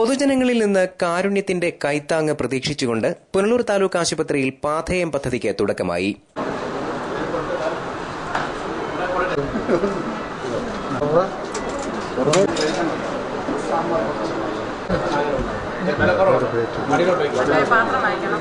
പൊതുജനങ്ങളിൽ നിന്ന് കാരുണ്യത്തിന്റെ കൈത്താങ്ങ് പ്രതീക്ഷിച്ചുകൊണ്ട് പുനലൂർ താലൂക്ക് ആശുപത്രിയിൽ പാഥേയം പദ്ധതിക്ക് തുടക്കമായി പാത്രം വാങ്ങിക്കണം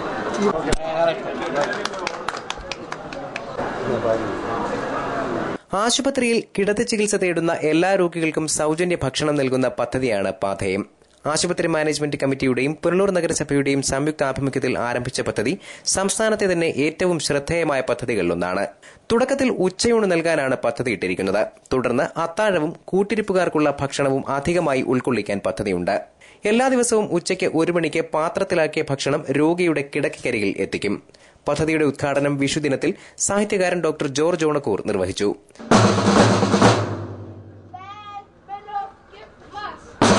ആശുപത്രിയിൽ കിടത്തി ചികിത്സ തേടുന്ന എല്ലാ രോഗികൾക്കും സൗജന്യ ഭക്ഷണം നൽകുന്ന പദ്ധതിയാണ് പാഥേയം ആശുപത്രി മാനേജ്മെന്റ് കമ്മിറ്റിയുടെയും പുനലൂർ നഗരസഭയുടെയും സംയുക്ത ആഭിമുഖ്യത്തിൽ ആരംഭിച്ച പദ്ധതി സംസ്ഥാനത്തെ തന്നെ ഏറ്റവും ശ്രദ്ധേയമായ പദ്ധതികളിലൊന്നാണ് തുടക്കത്തിൽ ഉച്ചയൂണ് നൽകാനാണ് പദ്ധതിയിട്ടിരിക്കുന്നത് തുടർന്ന് അത്താഴവും കൂട്ടിരിപ്പുകാർക്കുള്ള ഭക്ഷണവും അധികമായി ഉൾക്കൊള്ളിക്കാൻ പദ്ധതിയുണ്ട് എല്ലാ ദിവസവും ഉച്ചയ്ക്ക് ഒരു മണിക്ക് പാത്രത്തിലാക്കിയ ഭക്ഷണം രോഗിയുടെ കിടക്കക്കരികിൽ എത്തിക്കും പദ്ധതിയുടെ ഉദ്ഘാടനം വിഷുദിനത്തിൽ സാഹിത്യകാരൻ ഡോക്ടർ ജോർജ് ഓണക്കൂർ നിർവഹിച്ചു Bad fellow, give plus.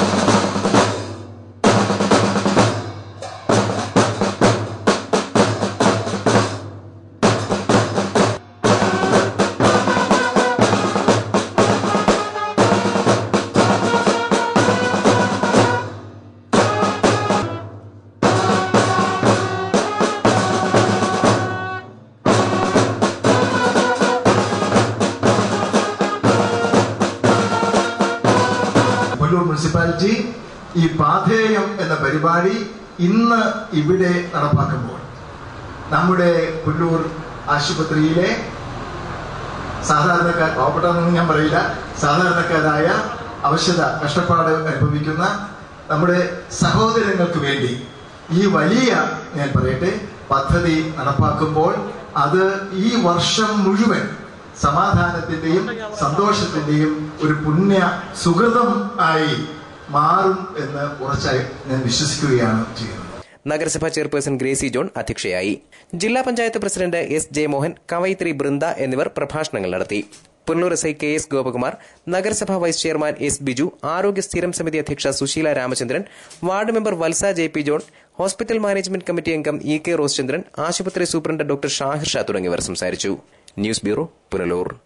Pullur municipality ഈ പാഥേയം എന്ന പരിപാടി ഇന്ന് ഇവിടെ നടപ്പാക്കുമ്പോൾ നമ്മുടെ പുല്ലൂർ ആശുപത്രിയിലെ സാധാരണക്കാർ പാവപ്പെട്ടതെന്നൊന്നും ഞാൻ പറയില്ല സാധാരണക്കാരായ അവശത കഷ്ടപ്പാട് അനുഭവിക്കുന്ന നമ്മുടെ സഹോദരങ്ങൾക്ക് വേണ്ടി ഈ വലിയ ഞാൻ പറയട്ടെ പദ്ധതി നടപ്പാക്കുമ്പോൾ അത് ഈ വർഷം മുഴുവൻ സമാധാനത്തിന്റെയും സന്തോഷത്തിന്റെയും ഒരു പുണ്യ സുഹൃതം ആയി മാറും എന്ന് ഉറച്ചായി ഞാൻ വിശ്വസിക്കുകയാണ് ചെയ്യുന്നത് നഗരസഭാ ചെയർപേഴ്സൺ ഗ്രേസി ജോൺ അധ്യക്ഷയായി ജില്ലാ പഞ്ചായത്ത് പ്രസിഡന്റ് എസ് ജയമോഹൻ കവയിത്രി ബൃന്ദ എന്നിവർ പ്രഭാഷണങ്ങൾ നടത്തി Punalur S I K S Gopakumar നഗരസഭാ വൈസ് ചെയർമാൻ എസ് ബിജു ആരോഗ്യ സ്ഥിരം സമിതി അധ്യക്ഷ Susheela Ramachandran ward member Valsa J P John hospital management committee അംഗം ഇ കെ റോസ്ചന്ദ്രൻ ആശുപത്രി സൂപ്രണ്ട് ഡോക്ടർ ഷാഹിർ ഷാ തുടങ്ങിയവർ സംസാരിച്ചു ന്യൂസ് ബ്യൂറോ പുനലൂർ